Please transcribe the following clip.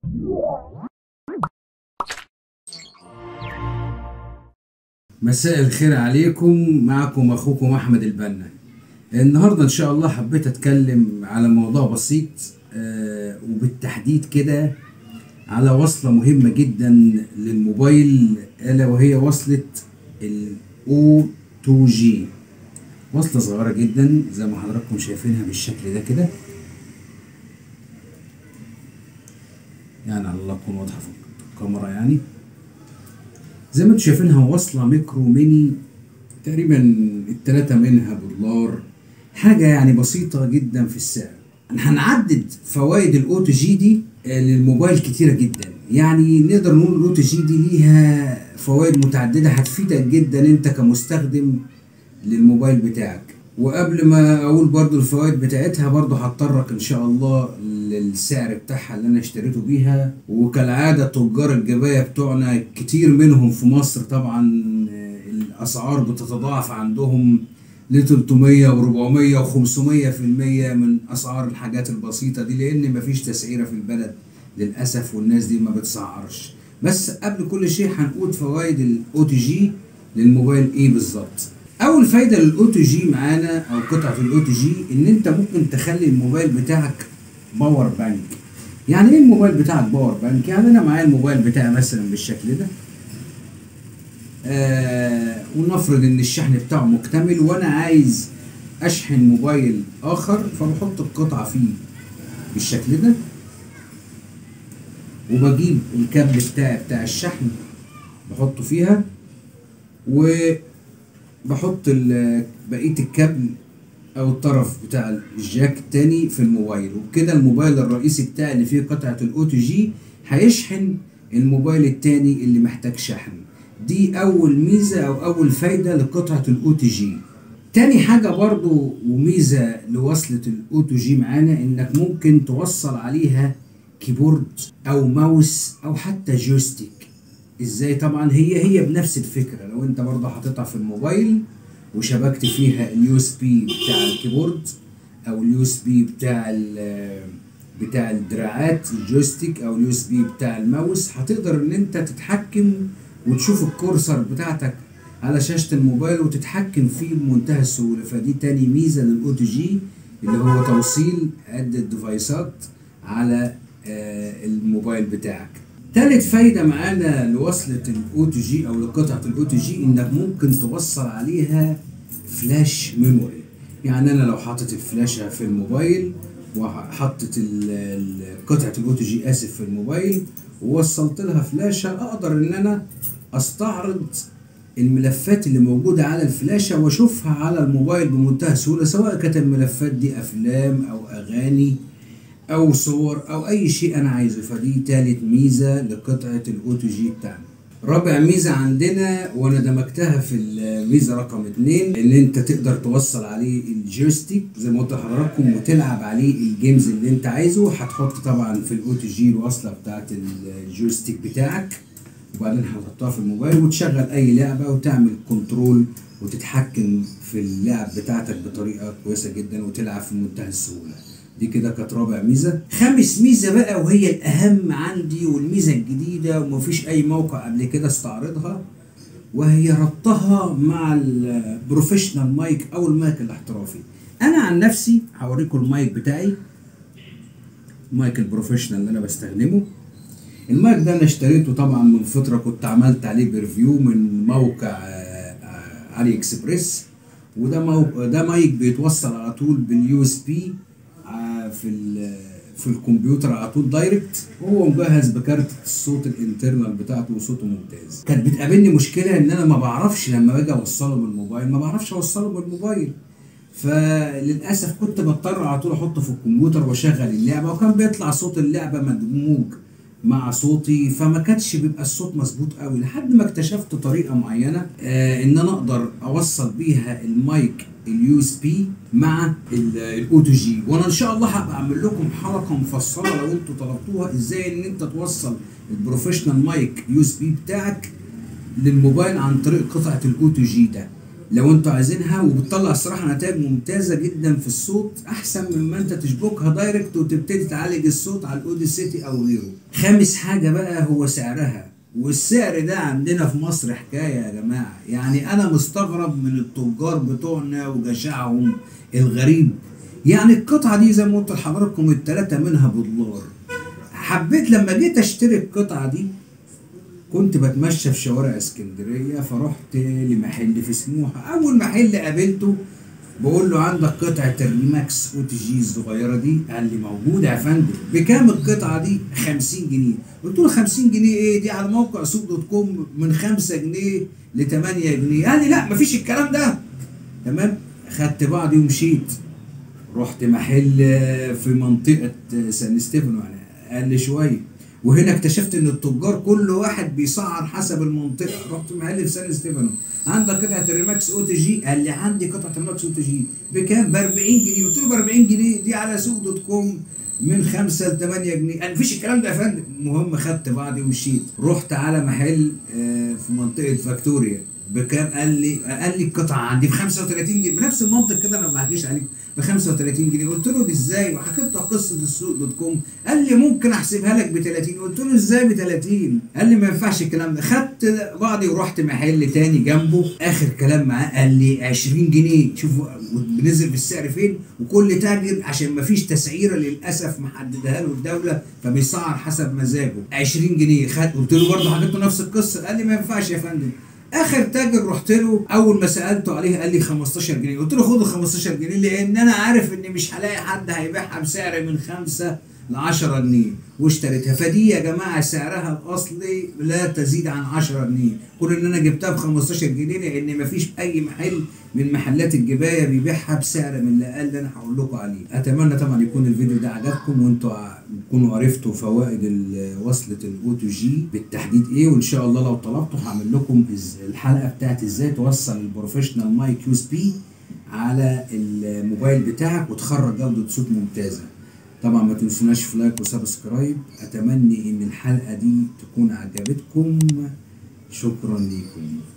مساء الخير عليكم معكم اخوكم احمد البنا النهارده ان شاء الله حبيت اتكلم على موضوع بسيط آه، وبالتحديد كده على وصلة مهمة جدا للموبايل الا وهي وصلة ال O2G وصلة صغيرة جدا زي ما حضراتكم شايفينها بالشكل ده كده يعني على الله تكون واضحة في الكاميرا يعني زي ما انتم شايفينها واصلة ميكرو ميني تقريبا التلاتة منها بدولار حاجة يعني بسيطة جدا في السعر هنعدد فوائد الاو تو جي دي آه، للموبايل كتيرة جدا يعني نقدر نقول الاو تو جي دي ليها فوائد متعددة هتفيدك جدا انت كمستخدم للموبايل بتاعك وقبل ما اقول برضو الفوائد بتاعتها برضو هضطرك ان شاء الله للسعر بتاعها اللي انا اشتريته بيها وكالعادة تجار الجباية بتوعنا كتير منهم في مصر طبعا آه، الاسعار بتتضاعف عندهم ل 300 و400 و500 في المية من اسعار الحاجات البسيطة دي لان مفيش تسعيرة في البلد للاسف والناس دي ما بتسعرش بس قبل كل شيء هنقول فوائد الاو تي جي للموبايل ايه بالظبط اول فايده للاو تي جي معانا او قطعه الاو تي جي ان انت ممكن تخلي الموبايل بتاعك باور بانك يعني ايه الموبايل بتاعك باور بانك يعني انا معايا الموبايل بتاعي مثلا بالشكل ده آه ونفرض ان الشحن بتاعه مكتمل وانا عايز اشحن موبايل اخر فبحط القطعه فيه بالشكل ده وبجيب الكابل بتاعي بتاع الشحن بحطه فيها وبحط ال- بقيه الكابل او الطرف بتاع الجاك التاني في الموبايل وبكده الموبايل الرئيسي بتاعي اللي فيه قطعه الاو تي جي هيشحن الموبايل التاني اللي محتاج شحن دي اول ميزه او اول فايده لقطعه الاو تي جي تاني حاجة برضو وميزة لوصلة الاو تو جي معانا انك ممكن توصل عليها كيبورد او ماوس او حتى جويستيك ازاي طبعا هي هي بنفس الفكرة لو انت برضو حاططها في الموبايل وشبكت فيها اليو اس بي بتاع الكيبورد او اليو اس بي بتاع ال- بتاع الدراعات الجويستيك او اليو اس بي بتاع الماوس هتقدر ان انت تتحكم وتشوف الكورسر بتاعتك على شاشة الموبايل وتتحكم فيه بمنتهى السهولة فدي تاني ميزة للاو تي جي اللي هو توصيل عدة ديفايسات على آه، الموبايل بتاعك تالت فايدة معانا لوصلة الاو تي جي او لقطعة الاو تي جي انك ممكن توصل عليها فلاش ميموري يعني انا لو حاطط الفلاشة في الموبايل وحطت ال- ال- قطعة الاو تي جي اسف في الموبايل ووصلت لها فلاشة اقدر ان انا استعرض الملفات اللي موجودة على الفلاشة واشوفها على الموبايل بمنتهى السهولة سواء كانت الملفات دي افلام او اغاني او صور او اي شيء انا عايزه فدي تالت ميزة لقطعة الاو تو جي بتاعنا رابع ميزة عندنا وانا دمجتها في الميزة رقم اتنين ان انت تقدر توصل عليه الجويستيك زي ما قلت لحضراتكم وتلعب عليه الجيمز اللي انت عايزه هتحط طبعا في الاو تو جي الوصلة بتاعت الجويستيك بتاعك وبعدين هتحطها في الموبايل وتشغل اي لعبه وتعمل كنترول وتتحكم في اللعب بتاعتك بطريقه كويسه جدا وتلعب في منتهى السهوله دي كده كانت رابع ميزه خامس ميزه بقى وهي الاهم عندي والميزه الجديده ومفيش اي موقع قبل كده استعرضها وهي ربطها مع البروفيشنال مايك او المايك الاحترافي انا عن نفسي هوريكم المايك بتاعي المايك البروفيشنال اللي انا بستخدمه المايك ده انا اشتريته طبعا من فتره كنت عملت عليه بريفيو من موقع آه، آه، علي اكسبريس وده موقع ده مايك بيتوصل على طول باليو اس بي في ال- في الكمبيوتر على طول دايركت وهو مجهز بكارت الصوت الانترنال بتاعته وصوته ممتاز كانت بتقابلني مشكله ان انا ما بعرفش لما باجي اوصله بالموبايل ما بعرفش اوصله بالموبايل فللاسف كنت بضطر على طول احطه في الكمبيوتر واشغل اللعبه وكان بيطلع صوت اللعبه مدموج مع صوتي فما كانش بيبقى الصوت مظبوط قوي لحد ما اكتشفت طريقه معينه آه ان انا اقدر اوصل بيها المايك اليو اس بي مع الاو تو جي وانا ان شاء الله هبقى اعمل لكم حلقه مفصله لو انتوا طلبتوها ازاي ان انت توصل البروفيشنال مايك يو اس بي بتاعك للموبايل عن طريق قطعه الاو تو جي ده لو انتوا عايزينها وبتطلع الصراحه نتائج ممتازه جدا في الصوت احسن مما انت تشبكها دايركت وتبتدي تعالج الصوت على الاوديسيتي او غيره خامس حاجه بقى هو سعرها والسعر ده عندنا في مصر حكايه يا جماعه يعني انا مستغرب من التجار بتوعنا وجشعهم الغريب يعني القطعه دي زي ما قلت لحضراتكم التلاته منها بدولار حبيت لما جيت اشتري القطعه دي كنت بتمشى في شوارع اسكندريه فرحت لمحل في سموحه اول محل قابلته بقول له عندك قطعه الريماكس او تي جي الصغيره دي قال لي موجوده يا فندم بكام القطعه دي 50 جنيه قلت له 50 جنيه ايه دي على موقع سوق دوت كوم من 5 جنيه ل 8 جنيه قال لي لا مفيش الكلام ده تمام خدت بعضي ومشيت رحت محل في منطقه سان ستيفانو يعني اقل شويه وهنا اكتشفت ان التجار كل واحد بيسعر حسب المنطقه رحت محل في سان ستيفانو عندك قطعه الريماكس او تي جي قال لي عندي قطعه الريماكس او تي جي بكام ب 40 جنيه قلت له ب 40 جنيه دي على سوق دوت كوم من 5 ل 8 جنيه قال مفيش الكلام ده يا فندم المهم خدت بعضي ومشيت رحت على محل في منطقه فاكتوريا بكام قال لي قال لي القطعه عندي ب 35 جنيه بنفس المنطق كده انا ما بحكيش عليك ب 35 جنيه قلت له دي ازاي وحكيت له قصه السوق دوت كوم قال لي ممكن احسبها لك ب 30 قلت له ازاي ب 30 قال لي ما ينفعش الكلام ده خدت بعضي ورحت محل تاني جنبه اخر كلام معاه قال لي 20 جنيه شوف بنزل في السعر فين وكل تاجر عشان ما فيش تسعيره للاسف محددها له الدوله فبيسعر حسب مزاجه 20 جنيه خد قلت له برضه حكيت له نفس القصه قال لي ما ينفعش يا فندم اخر تاجر رحت له اول ما سالته عليه قال لي 15 جنيه قلت له خد ال 15 جنيه لان انا عارف ان مش هلاقي حد هيبيعها بسعر من 5 ل 10 جنيه واشتريتها فدي يا جماعه سعرها الاصلي لا تزيد عن 10 جنيه كون ان انا جبتها ب 15 جنيه لان مفيش اي محل من محلات الجبايه بيبيعها بسعر من الاقل اللي انا هقول لكم عليه اتمنى طبعا يكون الفيديو ده عجبكم وانتوا تكونوا عرفتوا فوائد وصله الاو تو جي بالتحديد ايه وان شاء الله لو طلبتوا هعمل لكم الحلقه بتاعت ازاي توصل البروفيشنال مايك يو اس بي على الموبايل بتاعك وتخرج جوده صوت ممتازه طبعا ما تنسوناش في لايك وسبسكرايب اتمنى ان الحلقه دي تكون عجبتكم شكرا ليكم